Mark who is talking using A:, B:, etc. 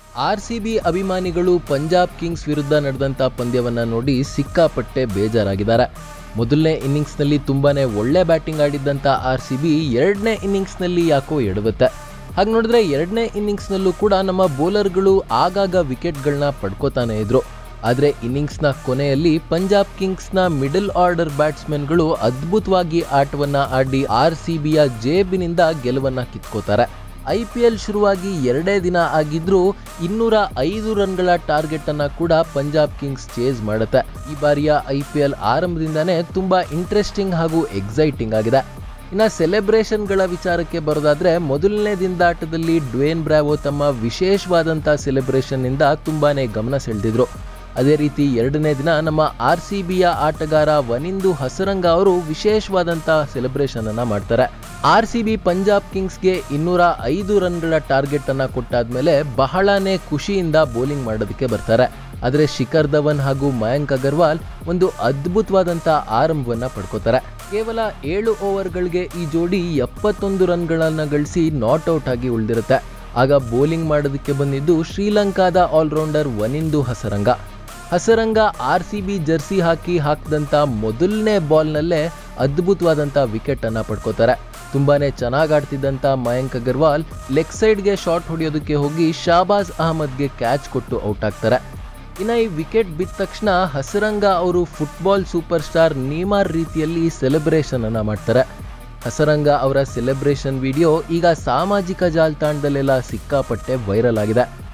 A: R C B ಅಭಿಮಾನಿಗಳು Punjab Kings ವಿರುದ್ಧ ನಡೆದಂಥ ಪಂದ್ಯವನ್ನ ನೋಡಿ ಸಿಕ್ಕಾಪಟ್ಟೆ ಬೇಜಾರಾಗಿದ್ದಾರೆ ಮೊದಲನೇ ಇನ್ನಿಂಗ್ಸ್ನಲ್ಲಿ ತುಂಬಾನೇ ಒಳ್ಳೆ ಬ್ಯಾಟಿಂಗ್ ಆಡಿದ್ದಂಥ ಆರ್ ಸಿ ಬಿ ಎರಡನೇ ಇನ್ನಿಂಗ್ಸ್ನಲ್ಲಿ ಯಾಕೋ ಎಡಗುತ್ತೆ ಹಾಗೆ ನೋಡಿದ್ರೆ ಎರಡನೇ ಇನ್ನಿಂಗ್ಸ್ನಲ್ಲೂ ಕೂಡ ನಮ್ಮ ಬೌಲರ್ಗಳು ಆಗಾಗ ವಿಕೆಟ್ಗಳನ್ನ ಪಡ್ಕೋತಾನೆ ಇದ್ರು ಆದರೆ ಇನ್ನಿಂಗ್ಸ್ನ ಕೊನೆಯಲ್ಲಿ ಪಂಜಾಬ್ ಕಿಂಗ್ಸ್ನ ಮಿಡಲ್ ಆರ್ಡರ್ ಬ್ಯಾಟ್ಸ್ಮನ್ಗಳು ಅದ್ಭುತವಾಗಿ ಆಟವನ್ನ ಆಡಿ ಆರ್ ಸಿ ಬಿಯ ಜೇಬಿನಿಂದ ಗೆಲುವನ್ನ ಕಿತ್ಕೋತಾರೆ ಐ ಪಿ ಎಲ್ ಶುರುವಾಗಿ ಎರಡೇ ದಿನ ಆಗಿದ್ರೂ ಇನ್ನೂರ ಐದು ರನ್ಗಳ ಟಾರ್ಗೆಟ್ ಅನ್ನ ಕೂಡ ಪಂಜಾಬ್ ಕಿಂಗ್ಸ್ ಚೇಸ್ ಮಾಡುತ್ತೆ ಈ ಬಾರಿಯ ಐ ಪಿ ಎಲ್ ಆರಂಭದಿಂದಾನೇ ತುಂಬಾ ಇಂಟ್ರೆಸ್ಟಿಂಗ್ ಹಾಗೂ ಎಕ್ಸೈಟಿಂಗ್ ಆಗಿದೆ ಇನ್ನು ಸೆಲೆಬ್ರೇಷನ್ಗಳ ವಿಚಾರಕ್ಕೆ ಬರೋದಾದ್ರೆ ಮೊದಲನೇ ದಿನದ ಆಟದಲ್ಲಿ ಡ್ವೇನ್ ಬ್ರಾವೋ ತಮ್ಮ ವಿಶೇಷವಾದಂಥ ಸೆಲೆಬ್ರೇಷನ್ನಿಂದ ತುಂಬಾನೇ ಗಮನ ಸೆಳೆದಿದ್ರು ಅದೇ ರೀತಿ ಎರಡನೇ ದಿನ ನಮ್ಮ ಆರ್ ಸಿ ಬಿಯ ಆಟಗಾರ ವನಿಂದು ಹಸರಂಗ ಅವರು ವಿಶೇಷವಾದಂಥ ಸೆಲೆಬ್ರೇಷನ್ ಅನ್ನ ಮಾಡ್ತಾರೆ ಆರ್ ಸಿ ಬಿ ಪಂಜಾಬ್ ಕಿಂಗ್ಸ್ಗೆ ಇನ್ನೂರ ಐದು ರನ್ಗಳ ಟಾರ್ಗೆಟ್ ಅನ್ನ ಕೊಟ್ಟಾದ್ಮೇಲೆ ಬಹಳನೇ ಖುಷಿಯಿಂದ ಬೌಲಿಂಗ್ ಮಾಡೋದಕ್ಕೆ ಬರ್ತಾರೆ ಆದರೆ ಶಿಖರ್ ಧವನ್ ಹಾಗೂ ಮಯಾಂಕ್ ಅಗರ್ವಾಲ್ ಒಂದು ಅದ್ಭುತವಾದಂಥ ಆರಂಭವನ್ನ ಪಡ್ಕೋತಾರೆ ಕೇವಲ ಏಳು ಓವರ್ಗಳಿಗೆ ಈ ಜೋಡಿ ಎಪ್ಪತ್ತೊಂದು ರನ್ಗಳನ್ನು ಗಳಿಸಿ ನಾಟ್ ಔಟ್ ಆಗಿ ಉಳಿದಿರುತ್ತೆ ಆಗ ಬೌಲಿಂಗ್ ಮಾಡೋದಕ್ಕೆ ಬಂದಿದ್ದು ಶ್ರೀಲಂಕಾದ allrounder Wanindu Hasaranga Hasaranga R C B jersey ಹಾಕಿ ಹಾಕಿದಂಥ ಮೊದಲನೇ ಬಾಲ್ನಲ್ಲೇ ಅದ್ಭುತವಾದಂಥ ವಿಕೆಟ್ ಅನ್ನ ಪಡ್ಕೋತಾರೆ ತುಂಬಾನೇ ಚೆನ್ನಾಗಿ ಆಡ್ತಿದ್ದಂಥ ಮಯಾಂಕ್ ಅಗರ್ವಾಲ್ ಲೆಗ್ ಸೈಡ್ಗೆ ಶಾಟ್ ಹೊಡೆಯೋದಕ್ಕೆ ಹೋಗಿ ಶಾಬಾಜ್ ಅಹಮದ್ಗೆ ಕ್ಯಾಚ್ ಕೊಟ್ಟು ಔಟ್ ಆಗ್ತಾರೆ ಇನ್ನು ಈ ವಿಕೆಟ್ ಬಿದ್ದ ತಕ್ಷಣ ಹಸರಂಗ ಅವರು ಫುಟ್ಬಾಲ್ ಸೂಪರ್ ಸ್ಟಾರ್ ನೀಮಾರ್ ರೀತಿಯಲ್ಲಿ ಸೆಲೆಬ್ರೇಷನ್ ಅನ್ನ ಮಾಡ್ತಾರೆ ಹಸರಂಗ ಅವರ ಸೆಲೆಬ್ರೇಷನ್ ವಿಡಿಯೋ ಈಗ ಸಾಮಾಜಿಕ ಜಾಲತಾಣದಲ್ಲೆಲ್ಲ ಸಿಕ್ಕಾಪಟ್ಟೆ ವೈರಲ್ ಆಗಿದೆ